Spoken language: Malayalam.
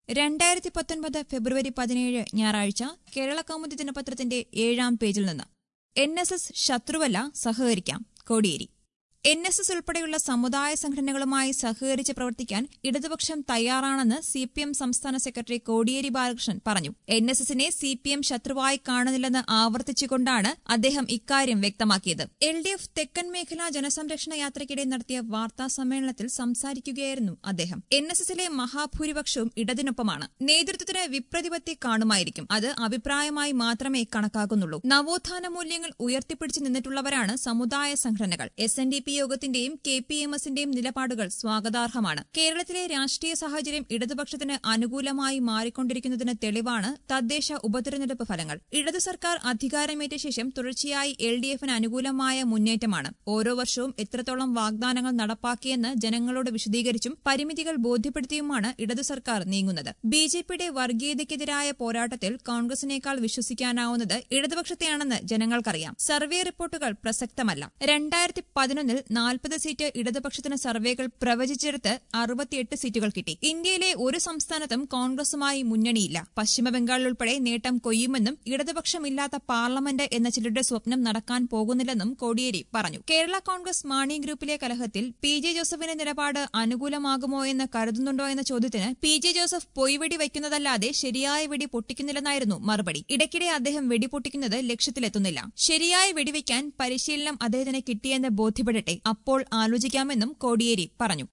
രണ്ടായിരത്തി പത്തൊൻപത് ഫെബ്രുവരി പതിനേഴ് ഞായറാഴ്ച കേരള കൗമുദി ദിനപത്രത്തിന്റെ ഏഴാം പേജിൽ നിന്ന് എൻ എസ് എസ് ശത്രുവല്ല സഹകരിക്കാം കോടിയേരി എൻ എസ് എസ് ഉൾപ്പെടെയുള്ള സമുദായ സംഘടനകളുമായി സഹകരിച്ച് പ്രവർത്തിക്കാൻ ഇടതുപക്ഷം തയ്യാറാണെന്ന് സി പി എം സംസ്ഥാന സെക്രട്ടറി കോടിയേരി ബാലകൃഷ്ണൻ പറഞ്ഞു എൻ എസ് എസിനെ സി പി എം ശത്രുവായി കാണുന്നില്ലെന്ന് ആവർത്തിച്ചുകൊണ്ടാണ് അദ്ദേഹം ഇക്കാര്യം വ്യക്തമാക്കിയത് എൽ ഡി എഫ് തെക്കൻ മേഖലാ ജനസംരക്ഷണ യാത്രയ്ക്കിടെ നടത്തിയ വാർത്താ സമ്മേളനത്തിൽ സംസാരിക്കുകയായിരുന്നു അദ്ദേഹം എൻ എസ് എസിലെ മഹാഭൂരിപക്ഷവും ഇടതിനൊപ്പമാണ് നേതൃത്വത്തിന് വിപ്രതിപത്തി കാണുമായിരിക്കും അത് അഭിപ്രായമായി മാത്രമേ കണക്കാക്കുന്നുള്ളൂ നവോത്ഥാന മൂല്യങ്ങൾ ഉയർത്തിപ്പിടിച്ചു നിന്നിട്ടുള്ളവരാണ് സമുദായ സംഘടനകൾ എസ് എൻ ഡി പി യോഗത്തിന്റെയും കെ പി എം എസിന്റെയും നിലപാടുകൾ സ്വാഗതാർഹമാണ് കേരളത്തിലെ രാഷ്ട്രീയ സാഹചര്യം ഇടതുപക്ഷത്തിന് അനുകൂലമായി മാറിക്കൊണ്ടിരിക്കുന്നതിന് തെളിവാണ് തദ്ദേശ ഉപതെരഞ്ഞെടുപ്പ് ഫലങ്ങൾ ഇടതു സർക്കാർ അധികാരമേറ്റ ശേഷം തുടർച്ചയായി എൽ ഡി എഫിന് അനുകൂലമായ മുന്നേറ്റമാണ് ഓരോ വർഷവും എത്രത്തോളം വാഗ്ദാനങ്ങൾ നടപ്പാക്കിയെന്ന് ജനങ്ങളോട് വിശദീകരിച്ചും പരിമിതികൾ ബോധ്യപ്പെടുത്തിയുമാണ് ഇടതു സർക്കാർ നീങ്ങുന്നത് ബി ജെ പിയുടെ വർഗീയതയ്ക്കെതിരായ പോരാട്ടത്തിൽ കോൺഗ്രസിനേക്കാൾ വിശ്വസിക്കാനാവുന്നത് ഇടതുപക്ഷത്തെയാണെന്ന് ജനങ്ങൾക്കറിയാം സർവേ റിപ്പോർട്ടുകൾ പ്രസക്തമല്ല രണ്ടായിരത്തി പതിനൊന്നിൽ നാൽപ്പത് സീറ്റ് ഇടതുപക്ഷത്തിന് സർവേകൾ പ്രവചിച്ചെടുത്ത് അറുപത്തിയെട്ട് സീറ്റുകൾ കിട്ടി ഇന്ത്യയിലെ ഒരു സംസ്ഥാനത്തും കോൺഗ്രസുമായി മുന്നണിയില്ല പശ്ചിമബംഗാളിൽ ഉൾപ്പെടെ നേട്ടം കൊയ്യുമെന്നും ഇടതുപക്ഷമില്ലാത്ത പാർലമെന്റ് എന്ന ചിലരുടെ സ്വപ്നം നടക്കാൻ പോകുന്നില്ലെന്നും കോടിയേരി പറഞ്ഞു കേരള കോൺഗ്രസ് മാണി ഗ്രൂപ്പിലെ കലഹത്തിൽ പി ജെ ജോസഫിന്റെ നിലപാട് അനുകൂലമാകുമോ എന്ന് കരുതുന്നുണ്ടോ എന്ന ചോദ്യത്തിന് പി ജെ ജോസഫ് പൊയ്വെടി വയ്ക്കുന്നതല്ലാതെ ശരിയായ വെടി പൊട്ടിക്കുന്നില്ലെന്നായിരുന്നു മറുപടി ഇടയ്ക്കിടെ അദ്ദേഹം വെടി പൊട്ടിക്കുന്നത് ലക്ഷ്യത്തിലെത്തുന്നില്ല ശരിയായ വെടിവയ്ക്കാൻ പരിശീലനം അദ്ദേഹത്തിന് കിട്ടിയെന്ന് ബോധ്യപ്പെടട്ടെ അപ്പോൾ ആലോചിക്കാമെന്നും കോടിയേരി പറഞ്ഞു